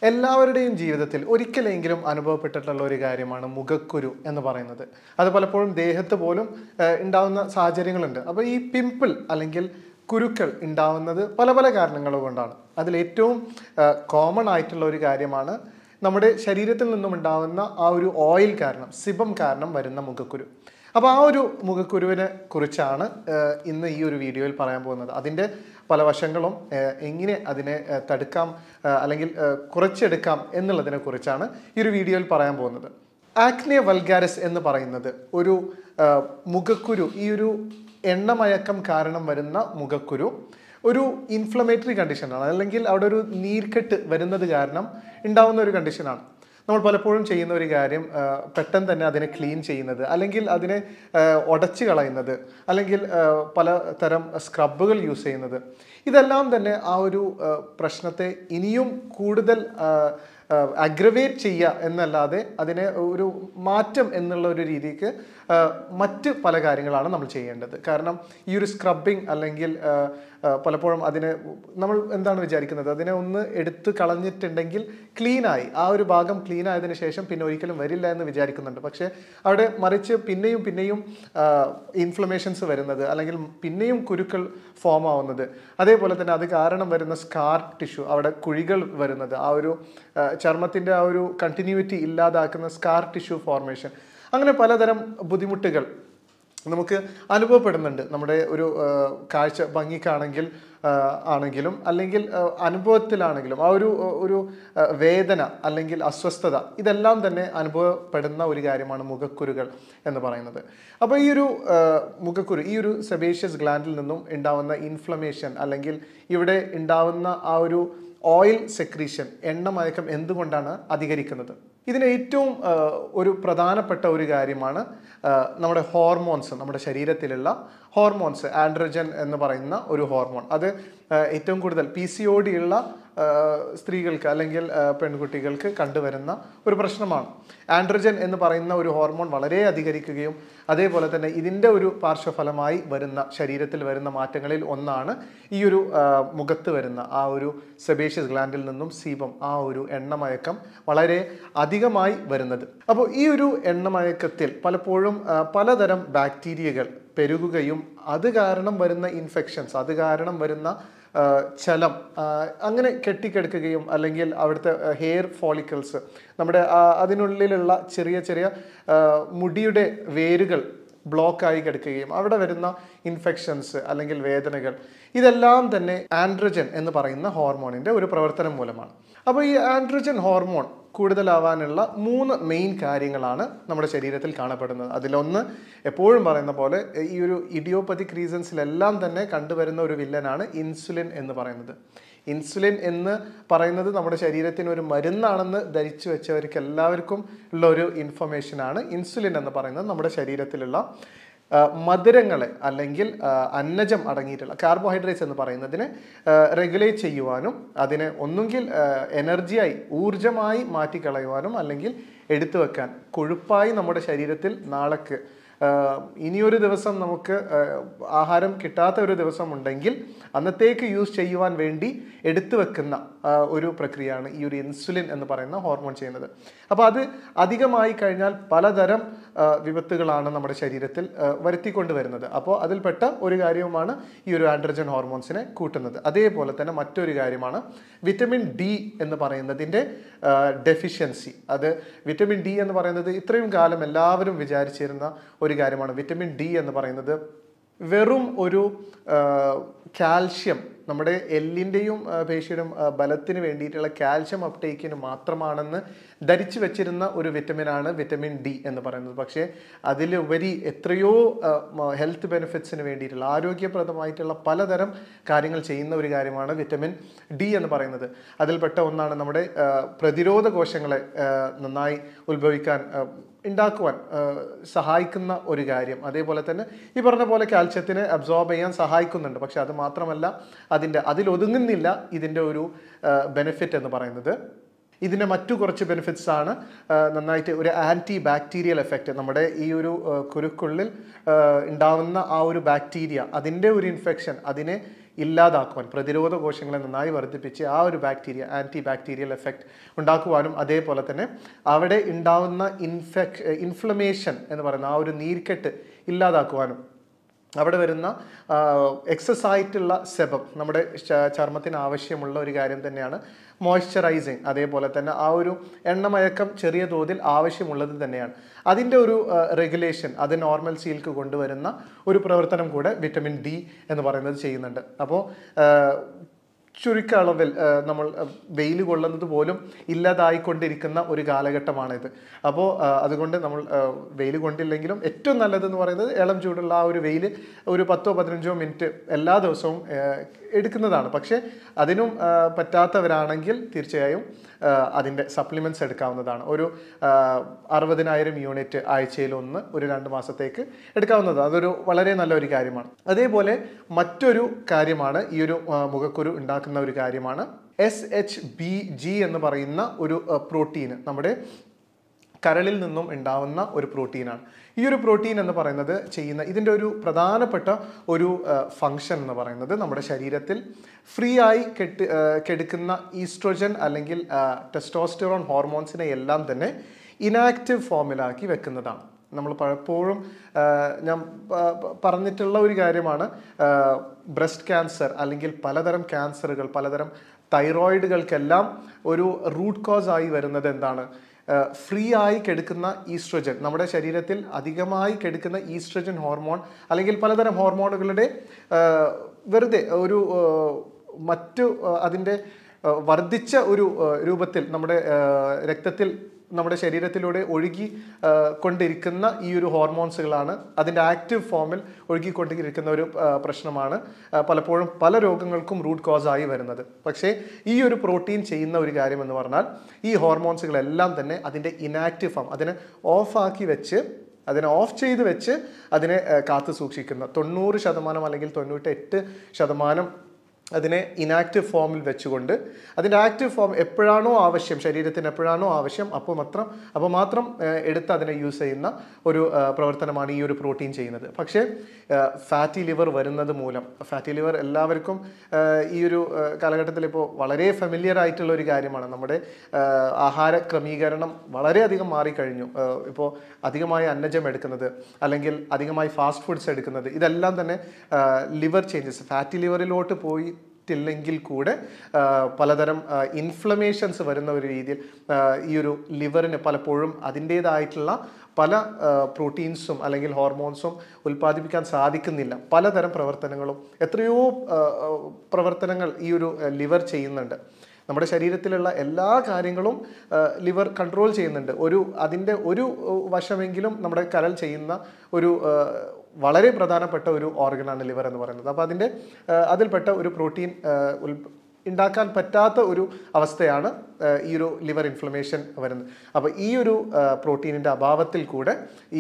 എല്ലാവരുടെയും ജീവിതത്തിൽ ഒരിക്കലെങ്കിലും അനുഭവപ്പെട്ടിട്ടുള്ള ഒരു കാര്യമാണ് മുഖക്കുരു എന്ന് പറയുന്നത് അത് പലപ്പോഴും ദേഹത്ത് പോലും ഏഹ്, ഉണ്ടാവുന്ന സാഹചര്യങ്ങളുണ്ട് അപ്പോൾ ഈ പിമ്പിൾ അല്ലെങ്കിൽ കുരുക്കൾ ഉണ്ടാവുന്നത് പല പല കാരണങ്ങൾ കൊണ്ടാണ് അതിൽ ഏറ്റവും കോമൺ ആയിട്ടുള്ള ഒരു കാര്യമാണ് നമ്മുടെ ശരീരത്തിൽ നിന്നും ഉണ്ടാവുന്ന ആ ഒരു ഓയിൽ കാരണം സിബം കാരണം വരുന്ന മുഖക്കുരു അപ്പോൾ ആ ഒരു മുഖക്കുരുവിനെ കുറിച്ചാണ് ഏഹ്, ഇന്ന് ഈ ഒരു വീഡിയോയിൽ പറയാൻ പോകുന്നത് അതിൻ്റെ പല വശങ്ങളും ഏഹ്, എങ്ങനെ അതിനെ ഏഹ്, തടുക്കാം ഏഹ്, അല്ലെങ്കിൽ ഏഹ്, കുറച്ചെടുക്കാം എന്നുള്ളതിനെ കുറിച്ചാണ് ഈ ഒരു വീഡിയോയിൽ പറയാൻ പോകുന്നത് ആക്നെ വൽഗാരിസ് എന്ന് പറയുന്നത് ഒരു ഏഹ്, മുഖക്കുരു ഈ ഒരു എണ്ണമയക്കം കാരണം വരുന്ന മുഖക്കുരു ഒരു ഇൻഫ്ലമേറ്ററി കണ്ടീഷനാണ് അല്ലെങ്കിൽ അവിടെ ഒരു നീർക്കെട്ട് വരുന്നത് കാരണം ഉണ്ടാവുന്ന ഒരു കണ്ടീഷനാണ് നമ്മൾ പലപ്പോഴും ചെയ്യുന്ന ഒരു കാര്യം ആ, പെട്ടെന്ന് തന്നെ അതിനെ ക്ലീൻ ചെയ്യുന്നത് അല്ലെങ്കിൽ അതിനെ ആ, ഉടച്ച് കളയുന്നത് അല്ലെങ്കിൽ ആ, പല തരം സ്ക്രബുകൾ യൂസ് ചെയ്യുന്നത് ഇതെല്ലാം തന്നെ ആ ഒരു ആ, പ്രശ്നത്തെ ഇനിയും കൂടുതൽ അഗ്രവേറ്റ് ചെയ്യുക എന്നല്ലാതെ അതിനെ ഒരു മാറ്റം എന്നുള്ള ഒരു രീതിക്ക് ആ, മറ്റ് പല കാര്യങ്ങളാണ് നമ്മൾ ചെയ്യേണ്ടത് കാരണം ഈ ഒരു സ്ക്രബിങ് അല്ലെങ്കിൽ ആ, ആ, പലപ്പോഴും അതിനെ നമ്മൾ എന്താണ് വിചാരിക്കുന്നത് അതിനെ ഒന്ന് എടുത്ത് കളഞ്ഞിട്ടുണ്ടെങ്കിൽ ക്ലീനായി ആ ഒരു ഭാഗം ക്ലീൻ ആയതിനു ശേഷം പിന്നെ ഒരിക്കലും വരില്ല എന്ന് വിചാരിക്കുന്നുണ്ട് പക്ഷേ അവിടെ മറിച്ച് പിന്നെയും പിന്നെയും ഇൻഫ്ലമേഷൻസ് വരുന്നത് അല്ലെങ്കിൽ പിന്നെയും കുരുക്കൾ ഫോം ആവുന്നത് അതേപോലെ തന്നെ അത് കാരണം വരുന്ന സ്കാർ ടിഷ്യൂ അവിടെ കുഴികൾ വരുന്നത് ആ ഒരു ആ, ചർമ്മത്തിൻ്റെ ആ ഒരു കണ്ടിന്യൂറ്റി ഇല്ലാതാക്കുന്ന സ്കാർ ടിഷ്യൂ ഫോർമേഷൻ അങ്ങനെ പലതരം ബുദ്ധിമുട്ടുകൾ നമുക്ക് അനുഭവപ്പെടുന്നുണ്ട് നമ്മുടെ ഒരു ആ, കാഴ്ച ഭംഗിക്കാണെങ്കിൽ ആ, ആണെങ്കിലും അല്ലെങ്കിൽ ആ, അനുഭവത്തിലാണെങ്കിലും ആ ഒരു ഒരു ആ, വേദന അല്ലെങ്കിൽ അസ്വസ്ഥത ഇതെല്ലാം തന്നെ അനുഭവപ്പെടുന്ന ഒരു കാര്യമാണ് മുഖക്കുരുകൾ എന്ന് പറയുന്നത് അപ്പോൾ ഈ ഒരു ആ, മുഖക്കുരു ഈ ഒരു സെബേഷ്യസ് ഗ്ലാൻഡിൽ നിന്നും ഉണ്ടാവുന്ന ഇൻഫ്ലമേഷൻ അല്ലെങ്കിൽ ഇവിടെ ഉണ്ടാവുന്ന ആ ഒരു ഓയിൽ സെക്രീഷൻ എണ്ണമയക്കം എന്തുകൊണ്ടാണ് അധികരിക്കുന്നത് ഇതിന് ഏറ്റവും ആ, ഒരു പ്രധാനപ്പെട്ട ഒരു കാര്യമാണ് ആ, നമ്മുടെ ഹോർമോൺസ് നമ്മുടെ ശരീരത്തിലുള്ള ഹോർമോൺസ് ആൻഡ്രജൻ എന്ന് പറയുന്ന ഒരു ഹോർമോൺ അത് ആ, ഏറ്റവും കൂടുതൽ പി സി ഒ ഡി ഉള്ള ആ, സ്ത്രീകൾക്ക് അല്ലെങ്കിൽ ആ, പെൺകുട്ടികൾക്ക് കണ്ടുവരുന്ന ഒരു പ്രശ്നമാണ് ആൻഡ്രജൻ എന്ന് പറയുന്ന ഒരു ഹോർമോൺ വളരെ അധികരിക്കുകയും അതേപോലെ തന്നെ ഇതിൻ്റെ ഒരു പാർശ്വഫലമായി വരുന്ന ശരീരത്തിൽ വരുന്ന മാറ്റങ്ങളിൽ ഒന്നാണ് ഈ ഒരു ആ, മുഖത്ത് വരുന്ന ആ ഒരു സെബേഷ്യസ് ഗ്ലാൻഡിൽ നിന്നും സീപം ആ ഒരു എണ്ണമയക്കം വളരെ അധികമായി വരുന്നത് അപ്പോൾ ഈ ഒരു എണ്ണമയക്കത്തിൽ പലപ്പോഴും ആ, പലതരം ബാക്ടീരിയകൾ പെരുകുകയും അത് കാരണം വരുന്ന ഇൻഫെക്ഷൻസ് അത് കാരണം വരുന്ന ആ, ചലം ആ, അങ്ങനെ കെട്ടിക്കിടക്കുകയും അല്ലെങ്കിൽ അവിടുത്തെ ഹെയർ ഫോളിക്കിൾസ് നമ്മുടെ ആ, അതിനുള്ളിലുള്ള ചെറിയ ചെറിയ ആ, മുടിയുടെ വേരുകൾ ബ്ലോക്കായി കിടക്കുകയും അവിടെ വരുന്ന ഇൻഫെക്ഷൻസ് അല്ലെങ്കിൽ വേദനകൾ ഇതെല്ലാം തന്നെ ആൻഡ്രജൻ എന്ന് പറയുന്ന ഹോർമോണിൻ്റെ ഒരു പ്രവർത്തനം മൂലമാണ് അപ്പോൾ ഈ ആൻഡ്രജൻ ഹോർമോൺ കൂടുതലാവാനുള്ള മൂന്ന് മെയിൻ കാര്യങ്ങളാണ് നമ്മുടെ ശരീരത്തിൽ കാണപ്പെടുന്നത് അതിലൊന്ന് എപ്പോഴും പറയുന്ന പോലെ ഈ ഒരു ഇഡിയോപ്പതിക് റീസൺസിലെല്ലാം തന്നെ കണ്ടുവരുന്ന ഒരു വില്ലനാണ് ഇൻസുലിൻ എന്ന് പറയുന്നത് ഇൻസുലിൻ എന്ന് പറയുന്നത് നമ്മുടെ ശരീരത്തിന് ഒരു മരുന്നാണെന്ന് ധരിച്ചു വെച്ചവർക്ക് എല്ലാവർക്കും ഉള്ള ഒരു ഇൻഫർമേഷനാണ് ഇൻസുലിൻ എന്ന് പറയുന്നത് നമ്മുടെ ശരീരത്തിലുള്ള ആ, മധുരങ്ങളെ അല്ലെങ്കിൽ ആ, അന്നജം അടങ്ങിയിട്ടുള്ള കാർബോഹൈഡ്രേറ്റ്സ് എന്ന് പറയുന്നതിനെ റെഗുലേറ്റ് ചെയ്യുവാനും അതിനെ ഒന്നുകിൽ എനർജിയായി ഊർജമായി മാറ്റിക്കളയുവാനും അല്ലെങ്കിൽ എടുത്തു വെക്കാൻ കൊഴുപ്പായി നമ്മുടെ ശരീരത്തിൽ നാളേക്ക് ആ, ഇനിയൊരു ദിവസം നമുക്ക് ആ, ആഹാരം കിട്ടാത്ത ഒരു ദിവസം ഉണ്ടെങ്കിൽ അന്നത്തേക്ക് യൂസ് ചെയ്യുവാൻ വേണ്ടി എടുത്തു വെക്കുന്ന ആ, ഒരു പ്രക്രിയയാണ് ഈ ഒരു ഇൻസുലിൻ എന്ന് പറയുന്ന ഹോർമോൺ ചെയ്യുന്നത് അപ്പോൾ അത് അധികമായി കഴിഞ്ഞാൽ പലതരം ആ, വിപത്തുകളാണ് നമ്മുടെ ശരീരത്തിൽ ആ, വരുത്തിക്കൊണ്ട് വരുന്നത് അപ്പോൾ അതിൽപ്പെട്ട ഒരു കാര്യവുമാണ് ഈ ഒരു ആൻഡ്രജൻ ഹോർമോൺസിനെ കൂട്ടുന്നത് അതേപോലെ തന്നെ മറ്റൊരു കാര്യമാണ് വിറ്റമിൻ ഡി എന്ന് പറയുന്നതിൻ്റെ ഡെഫിഷ്യൻസി അത് വിറ്റമിൻ ഡി എന്ന് പറയുന്നത് ഇത്രയും കാലം എല്ലാവരും വിചാരിച്ചിരുന്ന ഒരു കാര്യമാണ് വിറ്റമിൻ ഡി എന്ന് പറയുന്നത് വെറും ഒരു കാൽഷ്യം നമ്മുടെ എല്ലിൻ്റെയും പേശിയുടെയും ആ, ബലത്തിന് വേണ്ടിയിട്ടുള്ള കാൽഷ്യം അപ്ടേക്കിന് മാത്രമാണെന്ന് ധരിച്ചു വെച്ചിരുന്ന ഒരു വിറ്റമിനാണ് വിറ്റമിൻ ഡി എന്ന് പറയുന്നത് പക്ഷേ അതിലുപരി എത്രയോ ഹെൽത്ത് ബെനിഫിറ്റ്സിന് വേണ്ടിയിട്ടുള്ള ആരോഗ്യപ്രദമായിട്ടുള്ള പലതരം കാര്യങ്ങൾ ചെയ്യുന്ന ഒരു കാര്യമാണ് വിറ്റമിൻ ഡി എന്ന് പറയുന്നത് അതിൽപ്പെട്ട ഒന്നാണ് നമ്മുടെ ആ, പ്രതിരോധ കോശങ്ങളെ ആ, നന്നായി ഉത്ഭവിക്കാൻ ആ, ഉണ്ടാക്കുവാൻ ആ, സഹായിക്കുന്ന ഒരു കാര്യം അതേപോലെ തന്നെ ഈ പറഞ്ഞ പോലെ കാൽഷ്യത്തിനെ അബ്സോർബ് ചെയ്യാൻ സഹായിക്കുന്നുണ്ട് പക്ഷെ അത് മാത്രമല്ല അതിൻ്റെ അതിലൊതുങ്ങുന്നില്ല ഇതിൻ്റെ ഒരു ബെനിഫിറ്റ് എന്ന് പറയുന്നത് ഇതിൻ്റെ മറ്റു കുറച്ച് ബെനിഫിറ്റ്സ് ആണ് ആ, നന്നായിട്ട് ഒരു ആൻറ്റി ബാക്ടീരിയൽ എഫക്റ്റ് നമ്മുടെ ഈ ഒരു ആ, കുരുക്കുള്ളിൽ ആ, ഉണ്ടാവുന്ന ആ ഒരു ബാക്ടീരിയ അതിൻ്റെ ഒരു ഇൻഫെക്ഷൻ അതിനെ ഇല്ലാതാക്കുവാൻ പ്രതിരോധ കോശങ്ങളെ നന്നായി വർദ്ധിപ്പിച്ച് ആ ഒരു ബാക്ടീരിയ ആൻറ്റി ബാക്ടീരിയൽ എഫക്റ്റ് ഉണ്ടാക്കുവാനും അതേപോലെ തന്നെ അവിടെ ഉണ്ടാവുന്ന ഇൻഫെക്ഷൻ ഇൻഫ്ലമേഷൻ എന്ന് പറയുന്ന ആ ഒരു നീർക്കെട്ട് ഇല്ലാതാക്കുവാനും അവിടെ വരുന്ന എക്സസ് ആയിട്ടുള്ള സെബം നമ്മുടെ ച- ചർമ്മത്തിന് ആവശ്യമുള്ള ഒരു കാര്യം തന്നെയാണ് മോയ്സ്ചറൈസിങ് അതേപോലെ തന്നെ ആ ഒരു എണ്ണമയക്കം ചെറിയ തോതിൽ ആവശ്യമുള്ളത് തന്നെയാണ് അതിൻ്റെ ഒരു റെഗുലേഷൻ അത് നോർമൽ സീൽക്ക് കൊണ്ടുവരുന്ന ഒരു പ്രവർത്തനം കൂടെ വിറ്റമിൻ ഡി എന്ന് പറയുന്നത് ചെയ്യുന്നുണ്ട് അപ്പോൾ ചുരുക്ക അളവിൽ ആ, നമ്മൾ വെയിൽ കൊള്ളുന്നത് പോലും ഇല്ലാതായിക്കൊണ്ടിരിക്കുന്ന ഒരു കാലഘട്ടമാണിത് അപ്പോൾ അതുകൊണ്ട് നമ്മൾ വെയിൽ കൊണ്ടില്ലെങ്കിലും ഏറ്റവും നല്ലതെന്ന് പറയുന്നത് ഇളം ചൂടുള്ള ആ ഒരു വെയിൽ ഒരു പത്തോ പതിനഞ്ചോ മിനിറ്റ് എല്ലാ ദിവസവും ആ, എടുക്കുന്നതാണ് പക്ഷേ അതിനും ആ, പറ്റാത്തവരാണെങ്കിൽ തീർച്ചയായും ആ, അതിൻ്റെ സപ്ലിമെൻറ്റ്സ് എടുക്കാവുന്നതാണ് ഒരു ആ, അറുപതിനായിരം യൂണിറ്റ് ആഴ്ചയിൽ ഒന്ന് ഒരു രണ്ട് മാസത്തേക്ക് എടുക്കാവുന്നതാണ് അതൊരു വളരെ നല്ല ഒരു കാര്യമാണ് അതേപോലെ മറ്റൊരു കാര്യമാണ് ഈ ഒരു ആ, മുഖക്കുരു ഉണ്ടാക്കുന്ന ഒരു കാര്യമാണ് എസ് എച്ച് ബി ജി എന്ന് പറയുന്ന ഒരു പ്രോട്ടീൻ നമ്മുടെ കരളിൽ നിന്നും ഉണ്ടാവുന്ന ഒരു പ്രോട്ടീനാണ് ഈ ഒരു പ്രോട്ടീൻ എന്ന് പറയുന്നത് ചെയ്യുന്ന ഇതിൻ്റെ ഒരു പ്രധാനപ്പെട്ട ഒരു ഫങ്ഷൻ എന്ന് പറയുന്നത് നമ്മുടെ ശരീരത്തിൽ ഫ്രീ ആയി കെട്ട് ആ, കെടുക്കുന്ന ഈസ്ട്രോജൻ അല്ലെങ്കിൽ ടെസ്റ്റോസ്റ്ററോൺ ഹോർമോൺസിനെ എല്ലാം തന്നെ ഇനാക്റ്റീവ് ഫോമിലാക്കി വെക്കുന്നതാണ് നമ്മൾ പലപ്പോഴും ആ, ഞാൻ പ- പ- പറഞ്ഞിട്ടുള്ള ഒരു കാര്യമാണ് ബ്രസ്റ്റ് ക്യാൻസർ അല്ലെങ്കിൽ പലതരം ക്യാൻസറുകൾ പലതരം തൈറോയിഡുകൾക്കെല്ലാം ഒരു റൂട്ട് കോസ് ആയി വരുന്നത് എന്താണ് ഫ്രീ ആയി കെടുക്കുന്ന ഈസ്ട്രജൻ നമ്മുടെ ശരീരത്തിൽ അധികമായി കെടുക്കുന്ന ഈസ്ട്രജൻ ഹോർമോൺ അല്ലെങ്കിൽ പലതരം ഹോർമോണുകളുടെ ആ, വെറുതെ ഒരു ആ, മറ്റു ആ, അതിൻ്റെ ആ, വർദ്ധിച്ച ഒരു ആ, രൂപത്തിൽ നമ്മുടെ ആ, രക്തത്തിൽ നമ്മുടെ ശരീരത്തിലൂടെ ഒഴുകി ആ, കൊണ്ടിരിക്കുന്ന ഈ ഒരു ഹോർമോൺസുകളാണ് അതിൻ്റെ ആക്റ്റീവ് ഫോമിൽ ഒഴുകിക്കൊണ്ടിരിക്കുന്ന ഒരു ആ, പ്രശ്നമാണ് ആ, പലപ്പോഴും പല രോഗങ്ങൾക്കും റൂട്ട് കോസ് ആയി വരുന്നത് പക്ഷേ ഈ ഒരു പ്രോട്ടീൻ ചെയ്യുന്ന ഒരു കാര്യം എന്ന് പറഞ്ഞാൽ ഈ ഹോർമോൺസുകളെല്ലാം തന്നെ അതിൻ്റെ ഇനാക്റ്റീവ് ഫോം അതിനെ ഓഫാക്കി വെച്ച് അതിനെ ഓഫ് ചെയ്ത് വെച്ച് അതിനെ ആ, കാത്തു സൂക്ഷിക്കുന്ന തൊണ്ണൂറ് ശതമാനം അല്ലെങ്കിൽ തൊണ്ണൂറ്റെട്ട് ശതമാനം അതിനെ ഇനാക്റ്റീവ് ഫോമിൽ വെച്ചുകൊണ്ട് അതിൻ്റെ ആക്റ്റീവ് ഫോം എപ്പോഴാണോ ആവശ്യം ശരീരത്തിന് എപ്പോഴാണോ ആവശ്യം അപ്പോൾ മാത്രം അപ്പോൾ മാത്രം ഏഹ്, എടുത്ത് അതിനെ യൂസ് ചെയ്യുന്ന ഒരു ഏഹ്, പ്രവർത്തനമാണ് ഈ ഒരു പ്രോട്ടീൻ ചെയ്യുന്നത് പക്ഷേ ഫാറ്റി ലിവർ വരുന്നത് മൂലം ഫാറ്റി ലിവർ എല്ലാവർക്കും ഏഹ്, ഈ ഒരു ഏഹ്, കാലഘട്ടത്തിൽ ഇപ്പോൾ വളരെ ഫെമിലിയർ ആയിട്ടുള്ള ഒരു കാര്യമാണ് നമ്മുടെ ഏഹ്, ആഹാര ക്രമീകരണം വളരെയധികം മാറിക്കഴിഞ്ഞു ഏഹ്, ഇപ്പോൾ അധികമായി അന്നജം എടുക്കുന്നത് അല്ലെങ്കിൽ അധികമായി ഫാസ്റ്റ് ഫുഡ്സ് എടുക്കുന്നത് ഇതെല്ലാം തന്നെ ലിവർ ചേഞ്ചസ് ഫാറ്റി ലിവറിലോട്ട് പോയി ില്ലെങ്കിൽ കൂടെ ആ, പലതരം ഇൻഫ്ലമേഷൻസ് വരുന്ന ഒരു രീതിയിൽ ആ, ഈ ഒരു ലിവറിന് പലപ്പോഴും അതിൻ്റേതായിട്ടുള്ള പല പ്രോട്ടീൻസും അല്ലെങ്കിൽ ഹോർമോൺസും ഉൽപ്പാദിപ്പിക്കാൻ സാധിക്കുന്നില്ല പലതരം പ്രവർത്തനങ്ങളും എത്രയോ ആ, ആ, പ്രവർത്തനങ്ങൾ ഈ ഒരു ലിവർ ചെയ്യുന്നുണ്ട് നമ്മുടെ ശരീരത്തിലുള്ള എല്ലാ കാര്യങ്ങളും ലിവർ കൺട്രോൾ ചെയ്യുന്നുണ്ട് ഒരു അതിൻ്റെ ഒരു ആ, വശമെങ്കിലും നമ്മുടെ കരൾ ചെയ്യുന്ന ഒരു ആ, വളരെ പ്രധാനപ്പെട്ട ഒരു ഓർഗനാണ് ലിവർ എന്ന് പറയുന്നത് അപ്പോൾ അതിൻ്റെ ആ, അതിൽപ്പെട്ട ഒരു പ്രോട്ടീൻ ഉണ്ടാക്കാൻ പറ്റാത്ത ഒരു അവസ്ഥയാണ് ആ, ഈ ഒരു ലിവർ ഇൻഫ്ലമേഷൻ വരുന്നത് അപ്പോൾ ഈ ഒരു പ്രോട്ടീനിൻ്റെ അഭാവത്തിൽ കൂടെ ഈ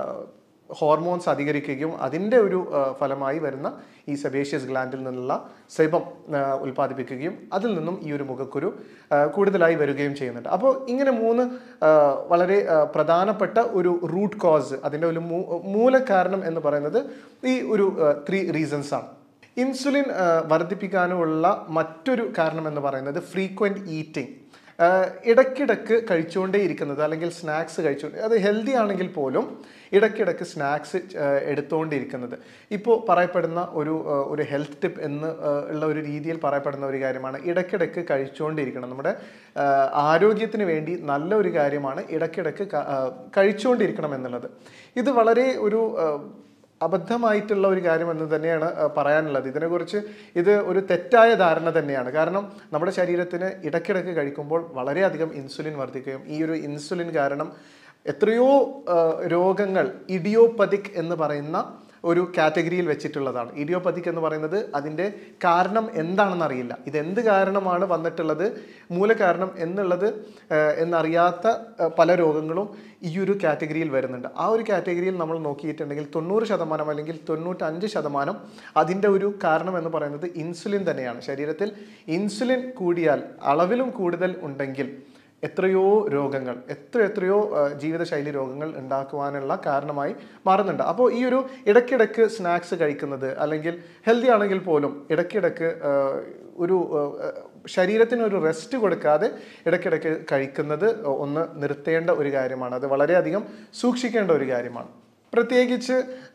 ഹോർമോൺസ് അധികരിക്കുകയും അതിൻ്റെ ഒരു ആ, ഫലമായി വരുന്ന ഈ സെബേഷ്യസ് ഗ്ലാൻഡിൽ നിന്നുള്ള സെബം ആ, ഉൽപ്പാദിപ്പിക്കുകയും അതിൽ നിന്നും ഈ ഒരു മുഖക്കുരു ആ, കൂടുതലായി വരികയും ചെയ്യുന്നുണ്ട് അപ്പോൾ ഇങ്ങനെ മൂന്ന് ആ, വളരെ ആ, പ്രധാനപ്പെട്ട ഒരു റൂട്ട് കോസ് അതിൻ്റെ ഒരു മൂ- മൂലകാരണം എന്ന് പറയുന്നത് ഈ ഒരു ത്രീ റീസൺസ് ആണ് ഇൻസുലിൻ ആ, വർദ്ധിപ്പിക്കാനുള്ള മറ്റൊരു കാരണം എന്ന് പറയുന്നത് ഫ്രീക്വൻറ്റ് ഈറ്റിംഗ് ഇടയ്ക്കിടയ്ക്ക് കഴിച്ചുകൊണ്ടേ ഇരിക്കുന്നത് അല്ലെങ്കിൽ സ്നാക്സ് കഴിച്ചുകൊണ്ട് അത് ഹെൽത്തി ആണെങ്കിൽ പോലും ഇടയ്ക്കിടയ്ക്ക് സ്നാക്സ് എടുത്തുകൊണ്ടിരിക്കുന്നത് ഇപ്പോൾ പറയപ്പെടുന്ന ഒരു ആ, ഒരു ഹെൽത്ത് ടിപ്പ് എന്ന് ആ, ഉള്ള ഒരു രീതിയിൽ പറയപ്പെടുന്ന ഒരു കാര്യമാണ് ഇടയ്ക്കിടയ്ക്ക് കഴിച്ചുകൊണ്ടിരിക്കണം നമ്മുടെ ആ, ആരോഗ്യത്തിന് വേണ്ടി നല്ല ഒരു കാര്യമാണ് ഇടയ്ക്കിടയ്ക്ക് ക- ആ, കഴിച്ചുകൊണ്ടിരിക്കണം എന്നുള്ളത് ഇത് വളരെ ഒരു ആ, അബദ്ധമായിട്ടുള്ള ഒരു കാര്യം എന്ന് തന്നെയാണ് ആ, പറയാനുള്ളത് ഇതിനെക്കുറിച്ച് ഇത് ഒരു തെറ്റായ ധാരണ തന്നെയാണ് കാരണം നമ്മുടെ ശരീരത്തിന് ഇടയ്ക്കിടയ്ക്ക് കഴിക്കുമ്പോൾ വളരെയധികം ഇൻസുലിൻ വർദ്ധിക്കുകയും ഈ ഒരു ഇൻസുലിൻ കാരണം എത്രയോ ആ, രോഗങ്ങൾ ഇഡിയോപ്പതിക് എന്ന് പറയുന്ന ഒരു കാറ്റഗറിയിൽ വെച്ചിട്ടുള്ളതാണ് ഇഡിയോപ്പതിക് എന്ന് പറയുന്നത് അതിൻ്റെ കാരണം എന്താണെന്ന് അറിയില്ല ഇത് എന്ത് കാരണമാണ് വന്നിട്ടുള്ളത് മൂലകാരണം എന്നുള്ളത് ആ, എന്നറിയാത്ത ആ, പല രോഗങ്ങളും ഈ ഒരു കാറ്റഗറിയിൽ വരുന്നുണ്ട് ആ ഒരു കാറ്റഗറിയിൽ നമ്മൾ നോക്കിയിട്ടുണ്ടെങ്കിൽ തൊണ്ണൂറ് ശതമാനം അല്ലെങ്കിൽ തൊണ്ണൂറ്റഞ്ച് ശതമാനം അതിൻ്റെ ഒരു കാരണം എന്ന് പറയുന്നത് ഇൻസുലിൻ തന്നെയാണ് ശരീരത്തിൽ ഇൻസുലിൻ കൂടിയാൽ അളവിലും കൂടുതൽ ഉണ്ടെങ്കിൽ എത്രയോ രോഗങ്ങൾ എത്ര എത്രയോ ആ, ജീവിതശൈലി രോഗങ്ങൾ ഉണ്ടാക്കുവാനുള്ള കാരണമായി മാറുന്നുണ്ട് അപ്പോൾ ഈ ഒരു ഇടയ്ക്കിടയ്ക്ക് സ്നാക്സ് കഴിക്കുന്നത് അല്ലെങ്കിൽ ഹെൽത്തി ആണെങ്കിൽ പോലും ഇടയ്ക്കിടയ്ക്ക് ആ, ഒരു ആ, ശരീരത്തിന് ഒരു റെസ്റ്റ് കൊടുക്കാതെ ഇടയ്ക്കിടയ്ക്ക് കഴിക്കുന്നത് ഒന്ന് നിർത്തേണ്ട ഒരു കാര്യമാണ് അത് വളരെയധികം സൂക്ഷിക്കേണ്ട ഒരു കാര്യമാണ് പ്രത്യേകിച്ച്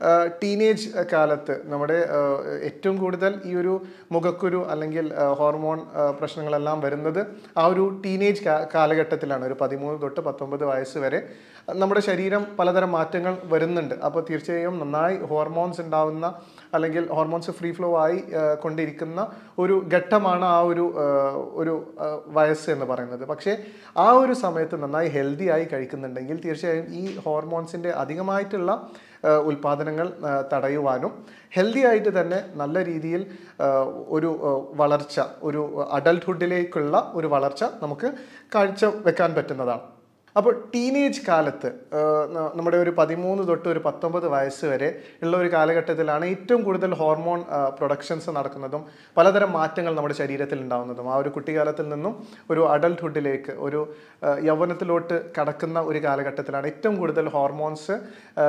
ടീനേജ് കാലത്ത് നമ്മുടെ ആ, ഏറ്റവും കൂടുതൽ ഈ ഒരു മുഖക്കുരു അല്ലെങ്കിൽ ആ, ഹോർമോൺ ആ, പ്രശ്നങ്ങളെല്ലാം വരുന്നത് ആ ഒരു ടീനേജ് കാ- കാലഘട്ടത്തിലാണ് ഒരു പതിമൂന്ന് തൊട്ട് പത്തൊമ്പത് വയസ്സ് വരെ നമ്മുടെ ശരീരം പലതരം മാറ്റങ്ങൾ വരുന്നുണ്ട് അപ്പോൾ തീർച്ചയായും നന്നായി ഹോർമോൺസ് ഉണ്ടാവുന്ന അല്ലെങ്കിൽ ഹോർമോൺസ് ഫ്രീ ഫ്ലോ ആയി ആ, കൊണ്ടിരിക്കുന്ന ഒരു ഘട്ടമാണ് ആ ഒരു ആ, ഒരു ആ, വയസ്സ് എന്ന് പറയുന്നത് പക്ഷേ ആ ഒരു സമയത്ത് നന്നായി ഹെൽത്തി ആയി കഴിക്കുന്നുണ്ടെങ്കിൽ തീർച്ചയായും ഈ ഹോർമോൺസിൻ്റെ അധികമായിട്ടുള്ള ആ, ഉൽപാദനങ്ങൾ ആ, തടയുവാനും ഹെൽത്തി ആയിട്ട് തന്നെ നല്ല രീതിയിൽ ആ, ഒരു ആ, വളർച്ച ഒരു അഡൽട്ട്ഹുഡിലേക്കുള്ള ഒരു വളർച്ച നമുക്ക് കാഴ്ച വെക്കാൻ പറ്റുന്നതാണ് അപ്പോൾ ടീനേജ് കാലത്ത് ആ, ന- നമ്മുടെ ഒരു പതിമൂന്ന് തൊട്ട് ഒരു പത്തൊമ്പത് വയസ്സ് വരെ ഉള്ള ഒരു കാലഘട്ടത്തിലാണ് ഏറ്റവും കൂടുതൽ ഹോർമോൺ പ്രൊഡക്ഷൻസ് നടക്കുന്നതും പലതരം മാറ്റങ്ങൾ നമ്മുടെ ശരീരത്തിൽ ഉണ്ടാകുന്നതും ആ ഒരു കുട്ടിക്കാലത്തിൽ നിന്നും ഒരു അഡൽട്ട്ഹുഡിലേക്ക് ഒരു ആ, യൗവനത്തിലോട്ട് കടക്കുന്ന ഒരു കാലഘട്ടത്തിലാണ് ഏറ്റവും കൂടുതൽ ഹോർമോൺസ്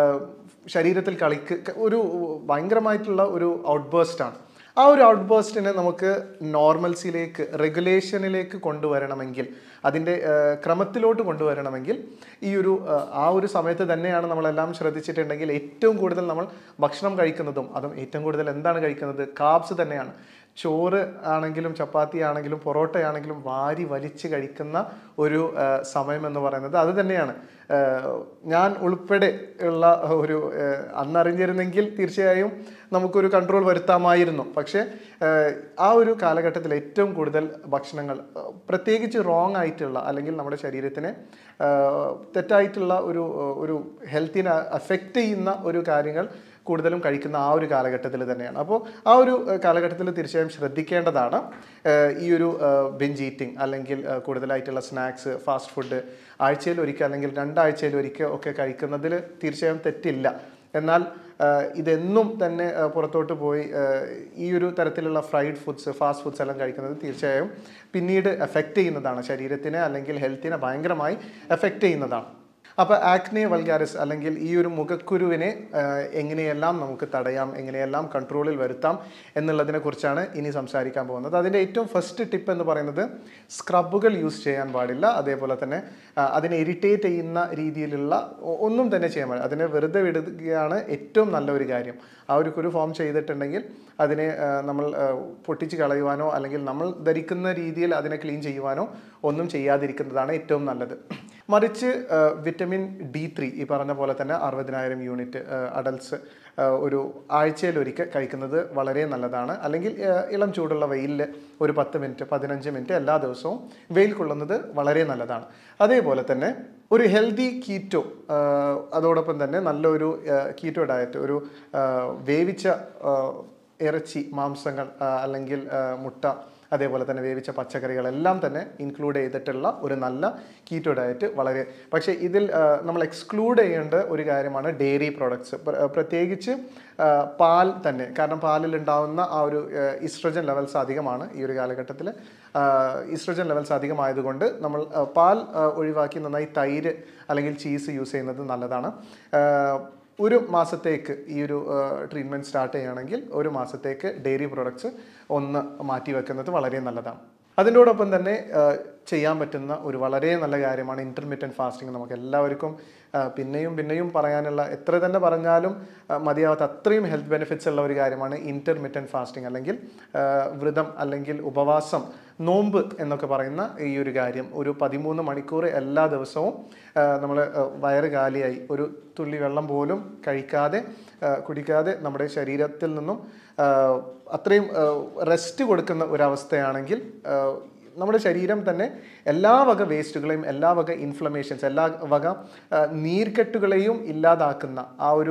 ശരീരത്തിൽ കളിക്ക് ഒരു ഭയങ്കരമായിട്ടുള്ള ഒരു ഔട്ട്ബേസ്റ്റ് ആ ഒരു ഔട്ട്ബേസ്റ്റിനെ നമുക്ക് നോർമൽസിയിലേക്ക് റെഗുലേഷനിലേക്ക് കൊണ്ടുവരണമെങ്കിൽ അതിൻ്റെ ആ, ക്രമത്തിലോട്ട് കൊണ്ടുവരണമെങ്കിൽ ഈ ഒരു ആ, ആ ഒരു സമയത്ത് തന്നെയാണ് നമ്മളെല്ലാം ശ്രദ്ധിച്ചിട്ടുണ്ടെങ്കിൽ ഏറ്റവും കൂടുതൽ നമ്മൾ ഭക്ഷണം കഴിക്കുന്നതും അതും ഏറ്റവും കൂടുതൽ എന്താണ് കഴിക്കുന്നത് കാബ്സ് തന്നെയാണ് ചോറ് ആണെങ്കിലും ചപ്പാത്തി ആണെങ്കിലും പൊറോട്ട ആണെങ്കിലും വാരി വലിച്ച് കഴിക്കുന്ന ഒരു ആ, സമയം എന്ന് പറയുന്നത് അത് തന്നെയാണ് ആ, ഞാൻ ഉൾപ്പെടെ ഉള്ള ഒരു ആ, അന്നറിഞ്ഞിരുന്നെങ്കിൽ തീർച്ചയായും നമുക്കൊരു കൺട്രോൾ വരുത്താമായിരുന്നു പക്ഷേ ആ, ആ ഒരു കാലഘട്ടത്തിൽ ഏറ്റവും കൂടുതൽ ഭക്ഷണങ്ങൾ ആ, പ്രത്യേകിച്ച് റോങ് ആയിട്ടുള്ള അല്ലെങ്കിൽ നമ്മുടെ ശരീരത്തിനെ ആ, തെറ്റായിട്ടുള്ള ഒരു ഒരു ഹെൽത്തിനെ അഫക്റ്റ് ചെയ്യുന്ന ഒരു കാര്യങ്ങൾ കൂടുതലും കഴിക്കുന്ന ആ ഒരു കാലഘട്ടത്തിൽ തന്നെയാണ് അപ്പോൾ ആ ഒരു ഏഹ്, കാലഘട്ടത്തിൽ തീർച്ചയായും ശ്രദ്ധിക്കേണ്ടതാണ് ഏഹ്, ഈ ഒരു ബെഞ്ച് ഈറ്റിംഗ് അല്ലെങ്കിൽ ഏഹ്, കൂടുതലായിട്ടുള്ള സ്നാക്സ് ഫാസ്റ്റ് ഫുഡ് ആഴ്ചയിൽ ഒരിക്കൽ അല്ലെങ്കിൽ രണ്ടാഴ്ചയിൽ ഒരിക്കൽ ഒക്കെ കഴിക്കുന്നതിൽ തീർച്ചയായും തെറ്റില്ല എന്നാൽ ഏഹ്, ഇതെന്നും തന്നെ ഏഹ്, പുറത്തോട്ട് പോയി ഏഹ്, ഈ ഒരു തരത്തിലുള്ള ഫ്രൈഡ് ഫുഡ്സ് ഫാസ്റ്റ് ഫുഡ്സ് എല്ലാം കഴിക്കുന്നത് തീർച്ചയായും പിന്നീട് എഫക്റ്റ് ചെയ്യുന്നതാണ് ശരീരത്തിനെ അല്ലെങ്കിൽ ഹെൽത്തിനെ ഭയങ്കരമായി എഫക്റ്റ് ചെയ്യുന്നതാണ് അപ്പോൾ ആക്നെ വൾഗാരിസ് അല്ലെങ്കിൽ ഈ ഒരു മുഖക്കുരുവിനെ ആ, എങ്ങനെയെല്ലാം നമുക്ക് തടയാം എങ്ങനെയെല്ലാം കൺട്രോളിൽ വരുത്താം എന്നുള്ളതിനെ കുറിച്ചാണ് ഇനി സംസാരിക്കാൻ പോകുന്നത് അതിൻ്റെ ഏറ്റവും ഫസ്റ്റ് ടിപ്പ് എന്ന് പറയുന്നത് സ്ക്രബുകൾ യൂസ് ചെയ്യാൻ പാടില്ല അതേപോലെ തന്നെ ആ, അതിനെ ഇറിറ്റേറ്റ് ചെയ്യുന്ന രീതിയിലുള്ള ഒ- ഒന്നും തന്നെ ചെയ്യാൻ പാടില്ല അതിനെ വെറുതെ വിടുകയാണ് ഏറ്റവും നല്ല ഒരു കാര്യം ആ ഒരു കുരു ഫോം ചെയ്തിട്ടുണ്ടെങ്കിൽ അതിനെ ആ, നമ്മൾ ആ, പൊട്ടിച്ച് കളയുവാനോ അല്ലെങ്കിൽ നമ്മൾ ധരിക്കുന്ന രീതിയിൽ അതിനെ ക്ലീൻ ചെയ്യുവാനോ ഒന്നും ചെയ്യാതിരിക്കുന്നതാണ് ഏറ്റവും നല്ലത് മറിച്ച് ആ, വിറ്റമിൻ ഡി ത്രീ ഈ പറഞ്ഞ പോലെ തന്നെ അറുപതിനായിരം യൂണിറ്റ് അഡൽട്സ് ഒരു ആഴ്ചയിൽ ഒരിക്കൽ കഴിക്കുന്നത് വളരെ നല്ലതാണ് അല്ലെങ്കിൽ ആ, ഇളം ചൂടുള്ള വെയിലിൽ ഒരു പത്ത് മിനിറ്റ് പതിനഞ്ച് മിനിറ്റ് എല്ലാ ദിവസവും വെയിൽ കൊള്ളുന്നത് വളരെ നല്ലതാണ് അതേപോലെ തന്നെ ഒരു ഹെൽത്തി കീറ്റോ അതോടൊപ്പം തന്നെ നല്ലൊരു കീറ്റോ ഡയറ്റ് ഒരു ആ, വേവിച്ച ആ, ഇറച്ചി മാംസങ്ങൾ ആ, അല്ലെങ്കിൽ ആ, മുട്ട അതേപോലെ തന്നെ വേവിച്ച പച്ചക്കറികളെല്ലാം തന്നെ ഇൻക്ലൂഡ് ചെയ്തിട്ടുള്ള ഒരു നല്ല കീറ്റോ ഡയറ്റ് വളരെ പക്ഷേ ഇതിൽ ആ, നമ്മൾ എക്സ്ക്ലൂഡ് ചെയ്യേണ്ട ഒരു കാര്യമാണ് ഡെയറി പ്രോഡക്ട്സ് പ്രത്യേകിച്ച് ആ, പാൽ തന്നെ കാരണം പാലിൽ ഉണ്ടാവുന്ന ആ ഒരു ഇസ്ട്രജൻ ലെവൽസ് അധികമാണ് ഈ ഒരു കാലഘട്ടത്തിൽ ഇസ്ട്രജൻ ലെവൽസ് അധികമായതുകൊണ്ട് നമ്മൾ ആ, പാൽ ആ, ഒഴിവാക്കി നന്നായി തൈര് അല്ലെങ്കിൽ ചീസ് യൂസ് ചെയ്യുന്നത് നല്ലതാണ് ആ, ഒരു മാസത്തേക്ക് ഈ ഒരു ട്രീറ്റ്മെൻറ്റ് സ്റ്റാർട്ട് ചെയ്യുകയാണെങ്കിൽ ഒരു മാസത്തേക്ക് ഡെയറി പ്രോഡക്ട്സ് ഒന്ന് മാറ്റി വെക്കുന്നത് വളരെ നല്ലതാണ് അതിൻ്റോടൊപ്പം തന്നെ ആ, ചെയ്യാൻ പറ്റുന്ന ഒരു വളരെ നല്ല കാര്യമാണ് ഇൻ്റർമീഡിയറ്റ് ഫാസ്റ്റിംഗ് നമുക്ക് എല്ലാവർക്കും ആ, പിന്നെയും പിന്നെയും പറയാനുള്ള എത്ര തന്നെ പറഞ്ഞാലും ആ, മതിയാവാത്ത അത്രയും ഹെൽത്ത് ബെനിഫിറ്റ്സ് ഉള്ള ഒരു കാര്യമാണ് ഇൻ്റർമീഡിയറ്റ് ഫാസ്റ്റിംഗ് അല്ലെങ്കിൽ ആ, വ്രതം അല്ലെങ്കിൽ ഉപവാസം നോമ്പ് എന്നൊക്കെ പറയുന്ന ഈ ഒരു കാര്യം ഒരു പതിമൂന്ന് മണിക്കൂർ എല്ലാ ദിവസവും നമ്മൾ വയറ് കാലിയായി ഒരു തുള്ളി വെള്ളം പോലും കഴിക്കാതെ ആ, കുടിക്കാതെ നമ്മുടെ ശരീരത്തിൽ നിന്നും ആ, അത്രയും റെസ്റ്റ് കൊടുക്കുന്ന ഒരവസ്ഥയാണെങ്കിൽ ആ, നമ്മുടെ ശരീരം തന്നെ എല്ലാ വക വേസ്റ്റുകളെയും എല്ലാ വക ഇൻഫ്ലമേഷൻസ് എല്ലാ വക ആ, നീർക്കെട്ടുകളെയും ഇല്ലാതാക്കുന്ന ആ ഒരു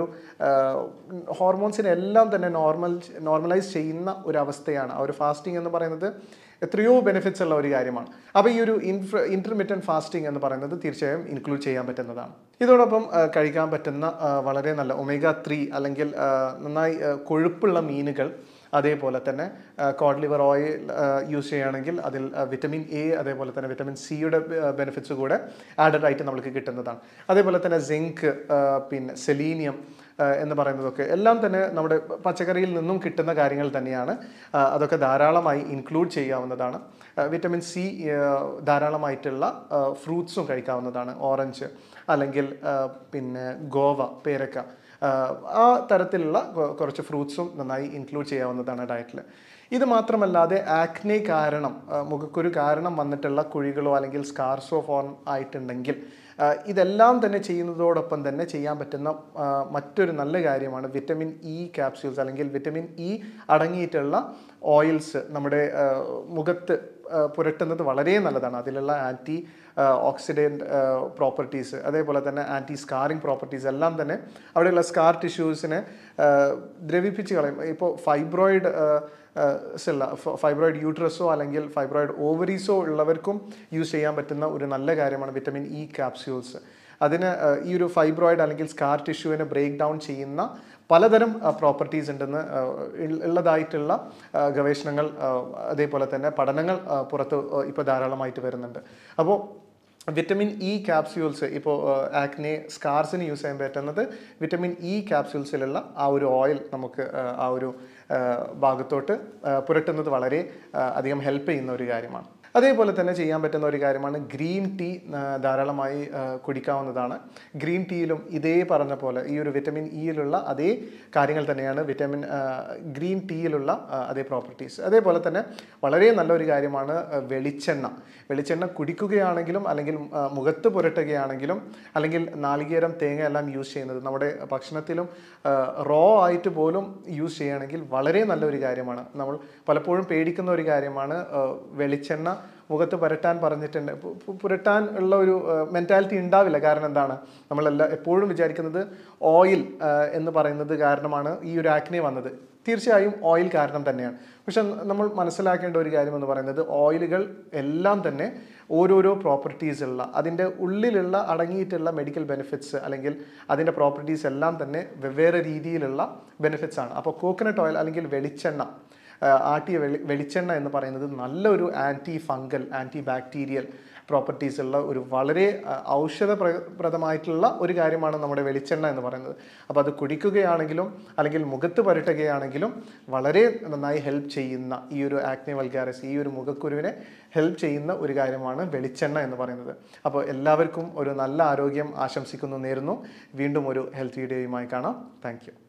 ഹോർമോൺസിനെ എല്ലാം തന്നെ നോർമൽ നോർമലൈസ് ചെയ്യുന്ന ഒരു അവസ്ഥയാണ് ആ ഒരു ഫാസ്റ്റിംഗ് എന്ന് പറയുന്നത് എത്രയോ ബെനിഫിറ്റ്സ് ഉള്ള ഒരു കാര്യമാണ് അപ്പോൾ ഈ ഒരു ഇൻഫ്ര ഇൻ്റർമീഡിയറ്റ് ഫാസ്റ്റിംഗ് എന്ന് പറയുന്നത് തീർച്ചയായും ഇൻക്ലൂഡ് ചെയ്യാൻ പറ്റുന്നതാണ് ഇതോടൊപ്പം ആ, കഴിക്കാൻ പറ്റുന്ന ആ, വളരെ നല്ല ഒമേഗ ത്രീ അല്ലെങ്കിൽ ആ, നന്നായി ആ, കൊഴുപ്പുള്ള മീനുകൾ അതേപോലെ തന്നെ കോഡ് ലിവർ ഓയിൽ യൂസ് ചെയ്യുകയാണെങ്കിൽ അതിൽ ആ, വിറ്റമിൻ എ അതേപോലെ തന്നെ വിറ്റമിൻ സിയുടെ ബെനിഫിറ്റ്സ് കൂടെ ആഡഡ് ആയിട്ട് നമുക്ക് കിട്ടുന്നതാണ് അതേപോലെ തന്നെ സിങ്ക് പിന്നെ സെലീനിയം എന്ന് പറയുന്നതൊക്കെ എല്ലാം തന്നെ നമ്മുടെ പച്ചക്കറിയിൽ നിന്നും കിട്ടുന്ന കാര്യങ്ങൾ തന്നെയാണ് ആ, അതൊക്കെ ധാരാളമായി ഇൻക്ലൂഡ് ചെയ്യാവുന്നതാണ് ആ, വിറ്റമിൻ സി ആ, ധാരാളമായിട്ടുള്ള ഫ്രൂട്ട്സും കഴിക്കാവുന്നതാണ് ഓറഞ്ച് അല്ലെങ്കിൽ ആ, പിന്നെ ഗോവ പേരക്ക ആ, ആ തരത്തിലുള്ള കൊ- കുറച്ച് ഫ്രൂട്ട്സും നന്നായി ഇൻക്ലൂഡ് ചെയ്യാവുന്നതാണ് ഡയറ്റിൽ ഇത് മാത്രമല്ലാതെ ആക്നെ കാരണം ആ, മുഖക്കുരു കാരണം വന്നിട്ടുള്ള കുഴികളോ അല്ലെങ്കിൽ സ്കാർസോ ഫോൺ ആയിട്ടുണ്ടെങ്കിൽ ആ, ഇതെല്ലാം തന്നെ ചെയ്യുന്നതോടൊപ്പം തന്നെ ചെയ്യാൻ പറ്റുന്ന ആ, മറ്റൊരു നല്ല കാര്യമാണ് വിറ്റമിൻ ഇ ക്യാപ്സ്യൂൾസ് അല്ലെങ്കിൽ വിറ്റമിൻ ഇ അടങ്ങിയിട്ടുള്ള ഓയിൽസ് നമ്മുടെ ആ, മുഖത്ത് ആ, പുരട്ടുന്നത് വളരെ നല്ലതാണ് അതിലുള്ള ആൻറ്റി ഓക്സിഡൻറ്റ് പ്രോപ്പർട്ടീസ് അതേപോലെ തന്നെ ആൻറ്റി സ്കാറിങ് പ്രോപ്പർട്ടീസ് എല്ലാം തന്നെ അവിടെയുള്ള സ്കാർ ടിഷ്യൂസിനെ ദ്രവിപ്പിച്ച് കളയും ഇപ്പോൾ ഫൈബ്രോയിഡ് സില്ല ഫൈബ്രോയിഡ് യൂട്രസോ അല്ലെങ്കിൽ ഫൈബ്രോയിഡ് ഓവറീസോ ഉള്ളവർക്കും യൂസ് ചെയ്യാൻ പറ്റുന്ന ഒരു നല്ല കാര്യമാണ് വിറ്റമിൻ ഇ ക്യാപ്സ്യൂൾസ് അതിന് ആ, ഈ ഒരു ഫൈബ്രോയിഡ് അല്ലെങ്കിൽ സ്കാർ ടിഷ്യൂവിനെ ബ്രേക്ക് ഡൗൺ ചെയ്യുന്ന പലതരം പ്രോപ്പർട്ടീസ് ഉണ്ടെന്ന് ആ, ഉൾ- ഉള്ളതായിട്ടുള്ള ആ, ഗവേഷണങ്ങൾ ആ, അതേപോലെ തന്നെ പഠനങ്ങൾ ആ, പുറത്ത് ഇപ്പോൾ ധാരാളമായിട്ട് വരുന്നുണ്ട് അപ്പോൾ വിറ്റമിൻ ഇ ക്യാപ്സ്യൂൾസ് ഇപ്പോൾ ആക്നെ സ്കാർസിന് യൂസ് ചെയ്യാൻ പറ്റുന്നത് വിറ്റമിൻ ഇ ക്യാപ്സ്യൂൾസിലുള്ള ആ ഒരു ഓയിൽ നമുക്ക് ആ, ആ ഒരു ആ, ഭാഗത്തോട്ട് ആ, പുരട്ടുന്നത് വളരെ ആ, അധികം ഹെൽപ്പ് ചെയ്യുന്ന ഒരു കാര്യമാണ് അതേപോലെ തന്നെ ചെയ്യാൻ പറ്റുന്ന ഒരു കാര്യമാണ് ഗ്രീൻ ടീ ആ, ധാരാളമായി ആ, കുടിക്കാവുന്നതാണ് ഗ്രീൻ ടീയിലും ഇതേ പറഞ്ഞ പോലെ ഈ ഒരു വിറ്റമിൻ ഇയിലുള്ള അതേ കാര്യങ്ങൾ തന്നെയാണ് വിറ്റമിൻ ആ, ഗ്രീൻ ടീയിലുള്ള ആ, അതേ പ്രോപ്പർട്ടീസ് അതേപോലെ തന്നെ വളരെ നല്ലൊരു കാര്യമാണ് ആ, വെളിച്ചെണ്ണ വെളിച്ചെണ്ണ കുടിക്കുകയാണെങ്കിലും അല്ലെങ്കിൽ ആ, മുഖത്ത് പുരട്ടുകയാണെങ്കിലും അല്ലെങ്കിൽ നാളികേരം തേങ്ങ എല്ലാം യൂസ് ചെയ്യുന്നത് നമ്മുടെ ഭക്ഷണത്തിലും റോ ആയിട്ട് പോലും യൂസ് ചെയ്യുകയാണെങ്കിൽ വളരെ നല്ലൊരു കാര്യമാണ് നമ്മൾ പലപ്പോഴും പേടിക്കുന്ന ഒരു കാര്യമാണ് ആ, വെളിച്ചെണ്ണ മുഖത്ത് പുരട്ടാൻ പറഞ്ഞിട്ടുണ്ട് പു- പു- പുരട്ടാൻ ഉള്ള ഒരു മെൻറ്റാലിറ്റി ഉണ്ടാവില്ല കാരണം എന്താണ് നമ്മളെല്ലാം എപ്പോഴും വിചാരിക്കുന്നത് ഓയിൽ എന്ന് പറയുന്നത് കാരണമാണ് ഈ ഒരു ആക്നെ വന്നത് തീർച്ചയായും ഓയിൽ കാരണം തന്നെയാണ് പക്ഷെ നമ്മൾ മനസ്സിലാക്കേണ്ട ഒരു കാര്യം എന്ന് പറയുന്നത് ഓയിലുകൾ എല്ലാം തന്നെ ഓരോരോ പ്രോപ്പർട്ടീസ് ഉള്ള അതിൻ്റെ ഉള്ളിലുള്ള അടങ്ങിയിട്ടുള്ള മെഡിക്കൽ ബെനിഫിറ്റ്സ് അല്ലെങ്കിൽ അതിൻ്റെ പ്രോപ്പർട്ടീസ് എല്ലാം തന്നെ വെവ്വേറെ രീതിയിലുള്ള ബെനിഫിറ്റ്സ് ആണ് അപ്പോൾ കോക്കനട്ട് ഓയിൽ അല്ലെങ്കിൽ വെളിച്ചെണ്ണ ആ, ആട്ടിയ വെളി വെളിച്ചെണ്ണ എന്ന് പറയുന്നത് നല്ലൊരു anti fungal anti bacterial properties ഉള്ള ഒരു വളരെ ആ, ഔഷധപ്രദമായിട്ടുള്ള ഒരു കാര്യമാണ് നമ്മുടെ വെളിച്ചെണ്ണ എന്ന് പറയുന്നത് അപ്പോൾ അത് കുടിക്കുകയാണെങ്കിലും അല്ലെങ്കിൽ മുഖത്ത് പുരട്ടുകയാണെങ്കിലും വളരെ നന്നായി ഹെൽപ്പ് ചെയ്യുന്ന ഈ ഒരു ആക്നെ വൽഗാരസ് ഈ ഒരു മുഖക്കുരുവിനെ ഹെൽപ്പ് ചെയ്യുന്ന ഒരു കാര്യമാണ് വെളിച്ചെണ്ണ എന്ന് പറയുന്നത് അപ്പോൾ എല്ലാവർക്കും ഒരു നല്ല ആരോഗ്യം ആശംസിക്കുന്നു നേരുന്നു വീണ്ടും ഒരു ഹെൽത്ത് വീഡിയോയുമായി കാണാം താങ്ക്